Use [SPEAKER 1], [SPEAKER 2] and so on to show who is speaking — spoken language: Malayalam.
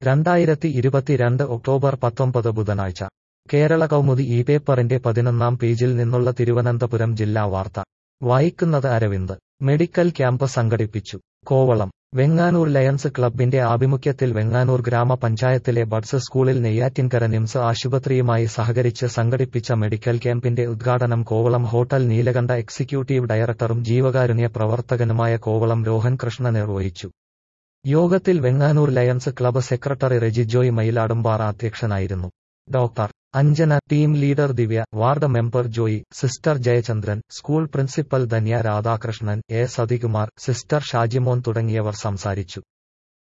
[SPEAKER 1] രണ്ടായിരത്തി ഇരുപത്തിരണ്ട് ഒക്ടോബർ പത്തൊമ്പത് ബുധനാഴ്ച കേരള കൗമുദി ഈ പേപ്പറിന്റെ പതിനൊന്നാം പേജിൽ നിന്നുള്ള തിരുവനന്തപുരം ജില്ലാ വാർത്ത വായിക്കുന്നത് അരവിന്ദ് മെഡിക്കൽ ക്യാമ്പ് സംഘടിപ്പിച്ചു കോവളം വെങ്ങാനൂർ ലയൺസ് ക്ലബിന്റെ ആഭിമുഖ്യത്തിൽ വെങ്ങാനൂർ ഗ്രാമപഞ്ചായത്തിലെ ബഡ്സ് സ്കൂളിൽ നെയ്യാറ്റിൻകര നിംസ് ആശുപത്രിയുമായി സഹകരിച്ച് സംഘടിപ്പിച്ച മെഡിക്കൽ ക്യാമ്പിന്റെ ഉദ്ഘാടനം കോവളം ഹോട്ടൽ നീലകണ്ഠ എക്സിക്യൂട്ടീവ് ഡയറക്ടറും ജീവകാരുണ്യ പ്രവർത്തകനുമായ കോവളം രോഹൻ കൃഷ്ണ നിർവഹിച്ചു യോഗത്തിൽ Venganoor lions club secretary Rejijoy Mayiladumpara അധ്യക്ഷനായിരുന്നു doctor Anjana team leader Divya ward member Joy sister Jayachandran school principal Dhanya Radhakrishnan A Sathikumar sister Shajimon തുടങ്ങിയവർ സംസാരിച്ചു